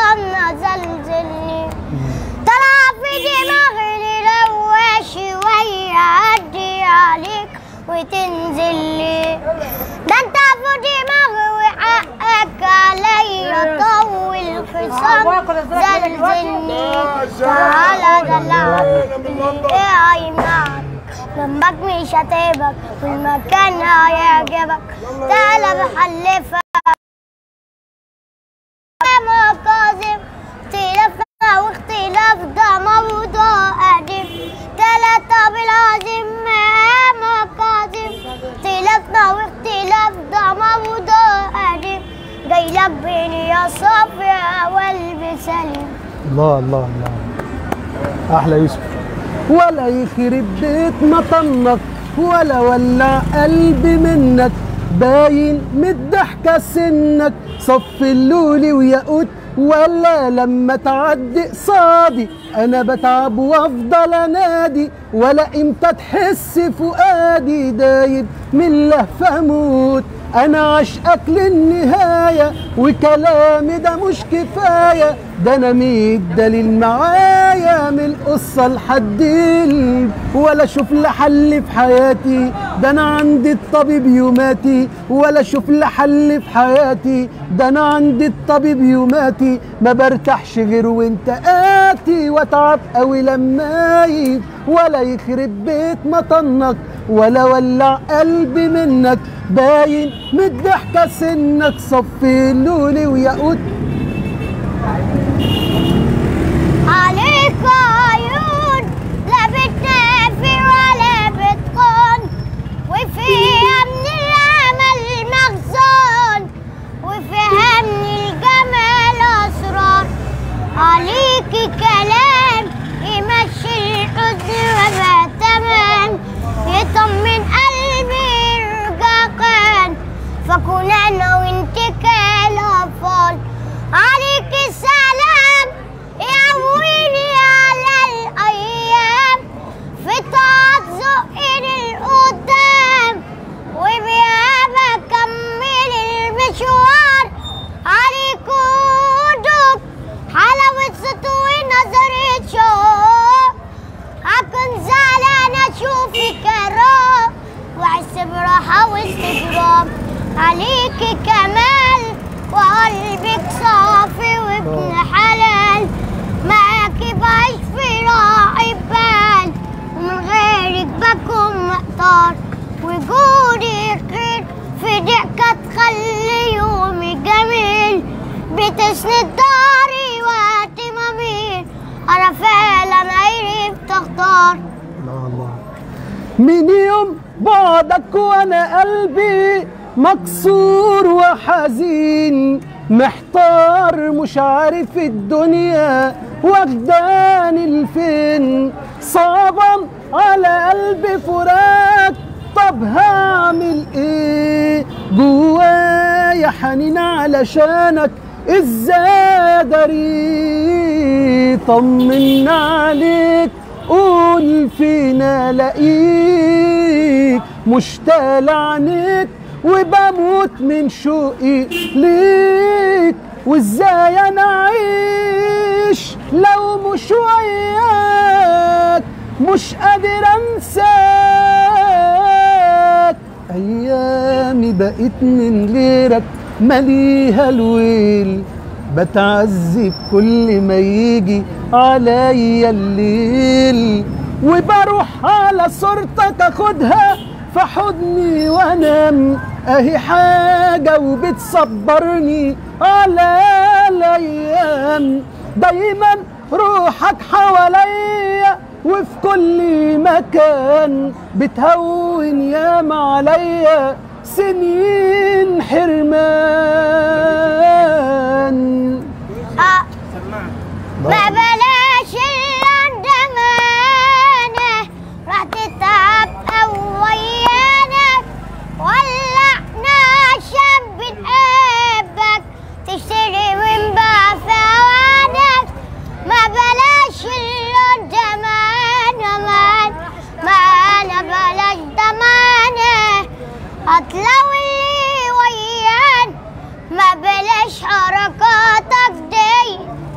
ما زلزلني طلع في دماغي لو شوية عدي عليك وتنزل لي ده انت في دماغي وحقك عليا طول خصام زلزلني تعالى دلعك ايه هيمنعك جنبك مش هتعبك والمكان هيعجبك تعالى بحلفك ما كاظم اختلافنا واختلاف ده موضوع قديم تلاتة بالعظيم ما كاظم اختلافنا واختلاف ده موضوع قديم جاي لك بيني يا صافي وقلبي سليم الله الله الله احلى يوسف ولا يخرب بيت مطنك ولا ولع قلبي منك باين من الضحكة سنك صف اللولي وياقوت ولا لما تعدي قصادي انا بتعب وافضل انادي ولا امتى تحس فؤادي دايب من لهفة اموت انا عشقك للنهاية وكلامي ده مش كفاية ده انا ميت دليل معايا من القصة لحد القلب ولا اشوف لحل في حياتي ده انا عندي الطبيب يوماتي ولا اشوف لحل في حياتي ده انا عندي الطبيب يوماتي ما برتاحش غير وانت آتي واتعب قوي لما يجي ولا يخرب بيت مطنك ولا ولع قلبي منك باين من الضحكة سنك صفي اللولي وياقوت عليك عيون لا بتنافي ولا بتخون وفيها من العمل مخزون وفيها من الجمال اسرار عليكي كلام يمشي الحزن وبقى تمام يطمن قلبي يرجع كان فكون انا وانت كالاطفال عليك السلام يقويني على الايام في طاعة زقني لقدام وبيها بكمل المشوار عليك ودوك حلاوة صوت ونظرة شوق هكون زعلان اشوفك راق واحس براحة واستجرام عليكي كمال وقلبك صافي وابن حلال معاكي بعيش في راحة بال ومن غيرك بكون محتار وجودك خير في ضحكة تخلي يومي جميل بتسند داري وقت ما بين انا فعلا عرفت اختار الله الله من يوم بعدك وانا قلبي مكسور وحزين محتار مش عارف الدنيا واخداني لفين صعبا على قلبي فراق طب هعمل ايه جوايا حنين علشانك ازاي اداري طمنا عليك قول فينا لاقيك مشتاق لعنيك وبموت من شوقي ليك وازاي انا اعيش لو مش وياك مش قادر انساك ايامي بقيت من غيرك مليها الويل بتعذب كل ما يجي عليا الليل وبروح على صورتك اخدها في حضني وانام اهي حاجة وبتصبرني على الايام دايما روحك حواليا وفي كل مكان بتهون ياما عليا سنين حرمان آه. ما بلاش الأندمانة راح تتعب أو ويانا ولعنا عشان بنحبك تشتري ونباع في أوانك ما بلاش الأندمانة مان معانا بلاش ضمانة هتلوي ويانا ما بلاش حركاتك دي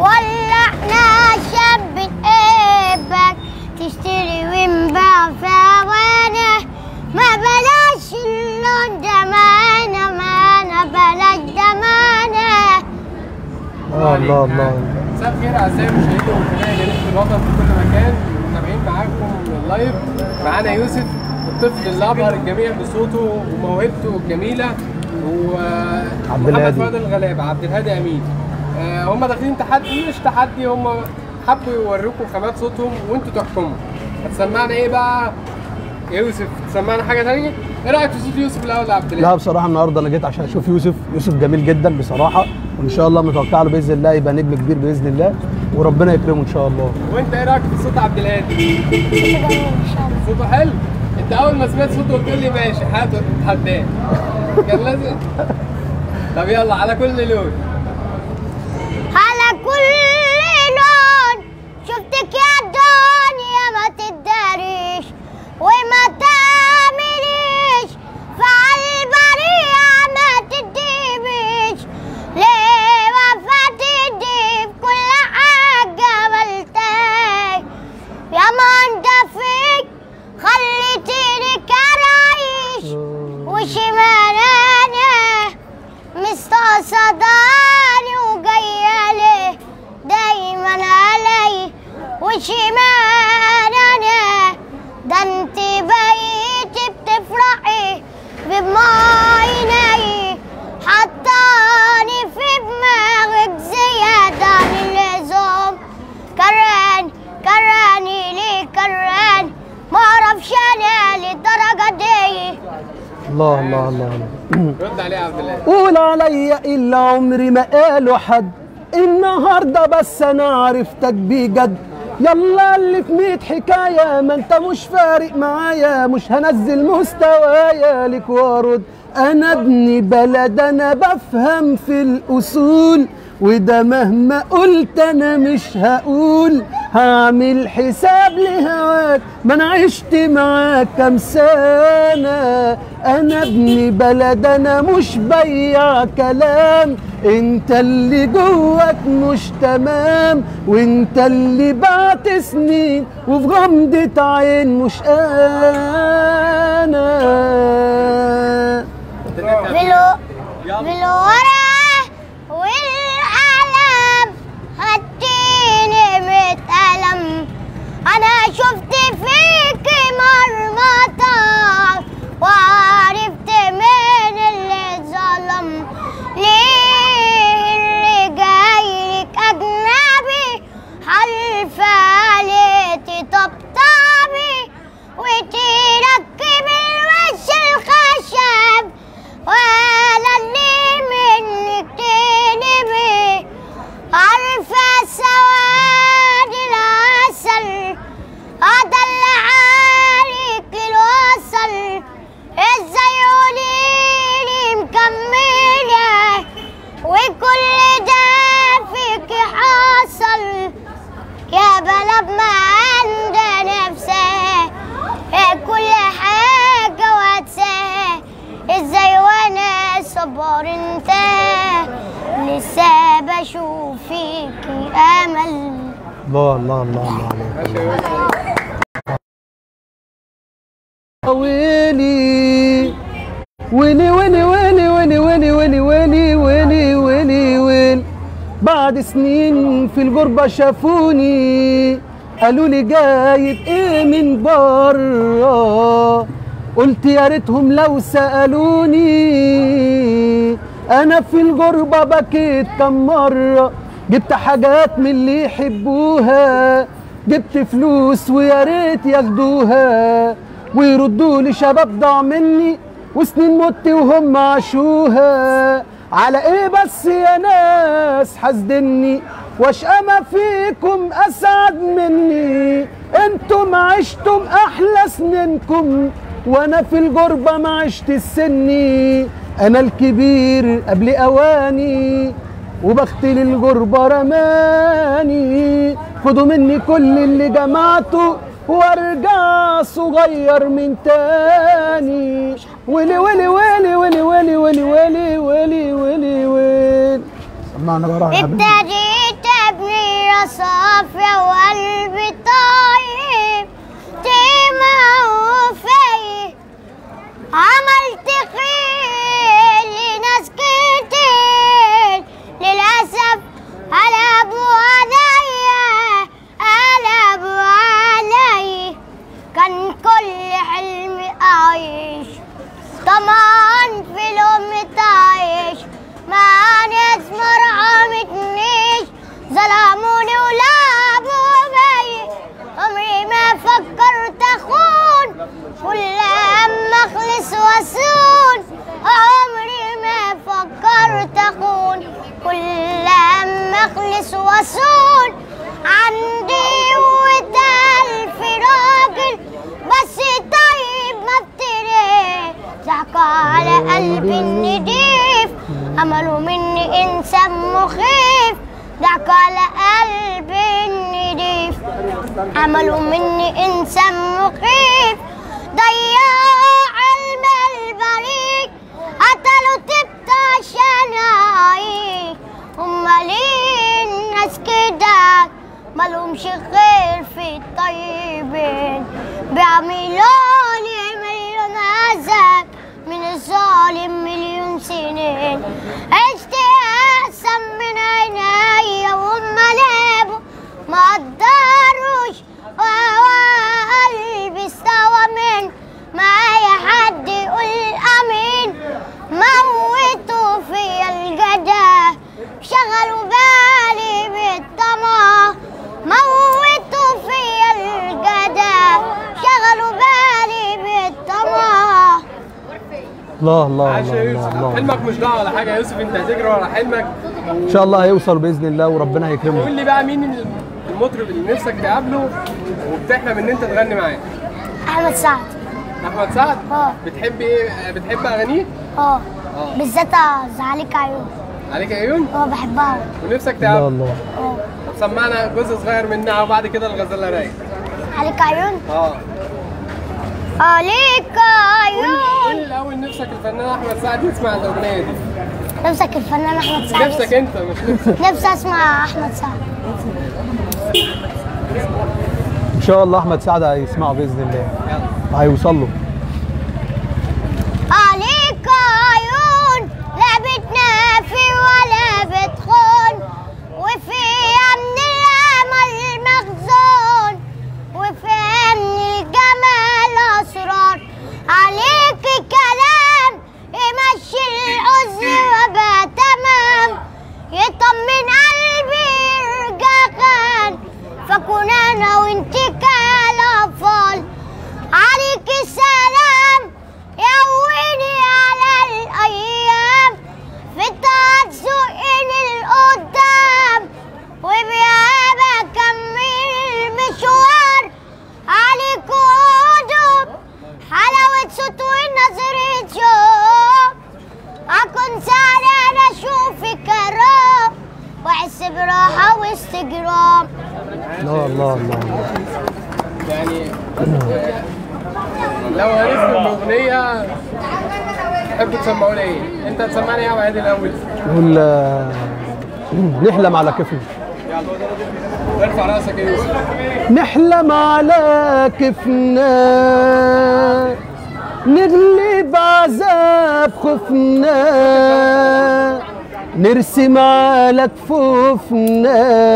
ولعنا شاب بنحبك تشتري ونباع في هوانا ما بلاش اللون دمانة معانا بلاش دمانة الله الله الله مساء الخير اعزائي المشاهدين ومتابعي جريده الوطن في كل مكان متابعين معاكم اللايف معانا يوسف الطفل اللي ابهر الجميع بصوته وموهبته الجميله و عبد محمد الهادي. فؤاد الغلابه عبد الهادي امين آه، هم داخلين تحدي مش تحدي هم حبوا يوريكم خامات صوتهم وانتوا تحكموا هتسمعنا ايه بقى يا يوسف تسمعنا حاجه ثانيه ايه رايك في صوت يوسف الاول يا عبد لا الهادي بصراحه النهارده انا جيت عشان اشوف يوسف يوسف جميل جدا بصراحه وان شاء الله متوقع له باذن الله يبقى نجم كبير باذن الله وربنا يكرمه ان شاء الله وانت ايه رايك في صوت عبد الهادي جميل إن شاء الله صوته حلو انت اول ما سمعت صوته قلت لي ماشي هاته اتحداه كان لازم طب يلا على كل لون على كل لون شفتك يا دنيا ما تداريش وما تعمليش فعل البريئة ما تديبيش ليه وفاة تدي بكل حاجة عملتها يا ما انت فيك خليتيني كرايش وشمالانة مستقصداني وجاية لي دايما علي وشمالانة ده انت بقيتي بتفرحي بمعيني حطاني في دماغك زيادة عن اللزوم كراني كراني ليه كراني معرفش انا للدرجة دي الله الله الله, الله. رد عليه يا عبد الله قول عليا الا عمري ما قالوا حد النهارده بس انا عرفتك بجد يلا اللي في ميت حكايه ما انت مش فارق معايا مش هنزل مستوايا لك وارد انا ابن بلد انا بفهم في الاصول وده مهما قلت انا مش هقول هعمل حساب لهواك ما انا عشت معاك كام سنه انا ابن بلد انا مش بيع كلام انت اللي جواك مش تمام وانت اللي بعت سنين وفي غمضة عين مش انا بالو بالورقة والقلم هديني ميت قلم أنا شفت فيك مرمطة وعرفت مين اللي ظلم ليه اللي جايلك أجنبي حلف عليتي طبطبي وتركب الوش الخشب ولا اللي منك تنبي عارفة سواد العسل هذا اللي عليك الوصل ازاي قوليلي مكملة وكل ده فيك حصل يا بلد ما عندها نفسها كل حاجة واتساها ازاي وانا صبر انت لسه بشوف فيك امل الله الله الله الله عليك ماشي يا يوسف ويلي ويلي ويلي ويلي ويلي ويلي ويلي ويلي ويلي ويلي ويلي بعد سنين في الغربة شافوني قالوا لي جايب ايه من بره قلت يا ريتهم لو سألوني انا في الغربة بكيت كم مرة جبت حاجات من اللي يحبوها جبت فلوس ويا ريت ياخدوها ويردوا لي شباب ضاع مني وسنين مت وهم عاشوها على ايه بس يا ناس حاسدني واشقى ما فيكم اسعد مني انتم عشتم احلى سنينكم وانا في الغربة ما عشت السني انا الكبير قبل اواني وبخت للغربة رماني خدوا مني كل اللي جمعته وارجع صغير من تاني ويلي ويلي ويلي ويلي ويلي ويلي ويلي ويلي ويلي ويلي سمعنا بقى راح يا حبيبي. ابتديت ابني إنسان مخيف ضحك على قلبي النضيف عملوا مني إنسان مخيف ضيعوا علم البريد قتلوا تبت عشان أعيش هما ليه الناس كده مالهمش خير في الطيبين بيعملوا لي مليون عذاب من الظالم مليون سنين عشت احسن من عينيا وهم لعبوا ما قدروش وهو قلبي استوى من معايا حد يقول امين موتوا فيا الجدع شغلوا بالي بالطمع موتوا فيا الجدع شغلوا بالي بالطمع الله الله عاش يا الله الله, يوسف الله. حلمك مش ضاع ولا حاجه يا يوسف انت هتجري ورا حلمك ان شاء الله هيوصل باذن الله وربنا هيكرمه قول لي بقى مين المطرب اللي نفسك تقابله وبتحلم ان انت تغني معاه احمد سعد احمد سعد اه. بتحب ايه بتحب اغانيه اه اه. بالذات زعلك عيون عليك عيون اه بحبها ونفسك الله تقابله الله اه طب سمعنا جزء صغير منها وبعد كده الغزاله رايق عليك عيون اه عليك قول عيون لي الاول نفسك الفنان احمد سعد يسمع الاغنيه دي نفسك الفنان احمد سعد نفسك انت مش نفسك نفسي اسمع احمد سعد ان شاء الله احمد سعد هيسمعه باذن الله هيوصل له عليك عيون لا بتنافي ولا بتخون وفي امن الامل مخزون وفي امن الجمال اسرار عليك كلام يمشي الحزن وبقى تمام يطمن قلبي يرجع خان فكون انا وانت كالاطفال عليك السلام يهوني على الايام في التعزقين القدام وبيابا كمل المشوار عليك هدوء حلاوة صوت ونظرة شوق أكون سعيد أشوفك كرام وأحس براحة واستجرام الله الله الله, الله. يعني آه، لو عرفت الاغنيه تحب تسمعوا لي ايه؟ انت تسمعني ايه يا وعيد الاول؟ نقول آه، نحلم على كيفنا ارفع راسك يا يوسف نحلم على كيفنا نغلب عذاب خوفنا نرسم على كفوفنا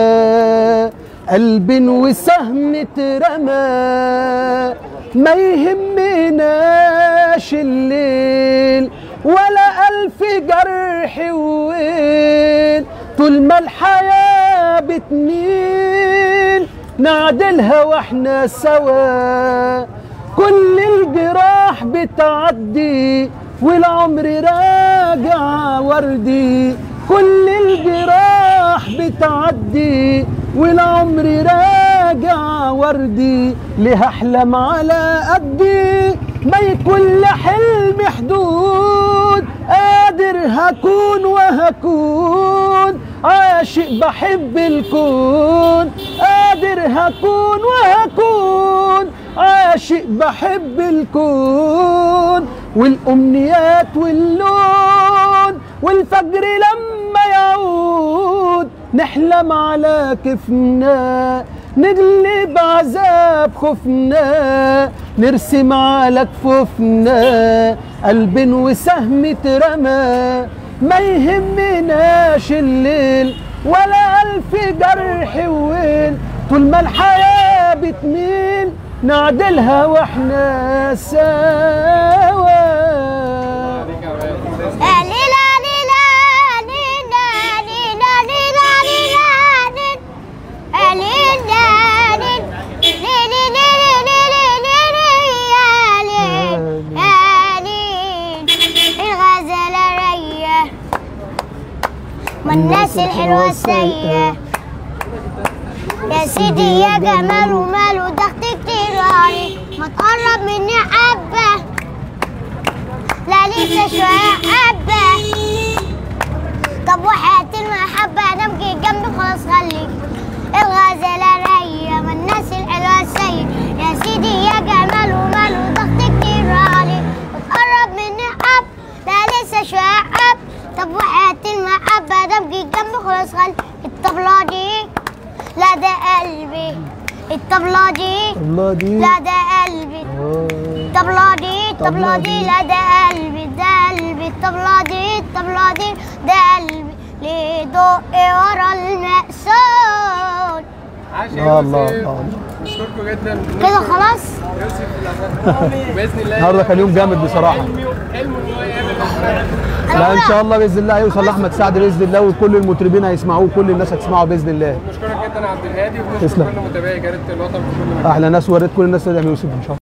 قلب وسهم اترمى ما يهمناش الليل ولا ألف جرح وين طول ما الحياة بتميل نعدلها واحنا سوا كل الجراح بتعدي والعمر راجع وردي كل الجراح بتعدي والعمر راجع وردي ليه احلم على قدي ما يكون لحلم حدود قادر هكون وهكون عاشق بحب الكون قادر هكون وهكون عاشق بحب الكون والأمنيات واللون والفجر لما يعود نحلم على كيفنا نغلب عذاب خوفنا نرسم على كفوفنا قلب وسهم اترمى ما يهمناش الليل ولا ألف جرح وين طول ما الحياة بتميل نعدلها واحنا سوا عليك يا وعيد. ليلا ليلا ليلا ليلا ليلا ليلا ليلا ليلا الغزالة رية ما الناس الحلوة السيئة يا سيدي يا جمال وماله ضغط كتير علي ما تقرب مني حبة لا لسه شوية حبة طب وحياة المحبة نبقي جنبي خلاص خليك الغزالة رايقة من الناس الحلوة السيء يا سيدي يا جمال ومال وضغط كتير عليك وتقرب مني حب لا لسه شوية حب طب وحياة المحبة نبقي جنبي خلاص خليك الطبلة دي لا ده قلبي الطبلة دي الله دي لا ده قلبي آه. الطبلة دي الطبلة دي لا ده قلبي ده قلبي الطبلة دي الطبلة دي ده قلبي ليه دق ورا المقصود عاش يا يا الله يوسف الله نشكركم جدا كده خلاص يوسف الأمانة. باذن الله النهارده كان يوم جامد بصراحة. حلمي حلمه ان هو يقابل أحمد. لا ان شاء الله باذن الله هيوصل لاحمد سعد باذن الله وكل المطربين هيسمعوه وكل الناس هتسمعه باذن الله بنشكرك جدا يا عبد الهادي وبنشكر تسلم. كل متابعي جريده الوطن في كل مكان احلى ناس وريت كل الناس تدعم يوسف ان شاء الله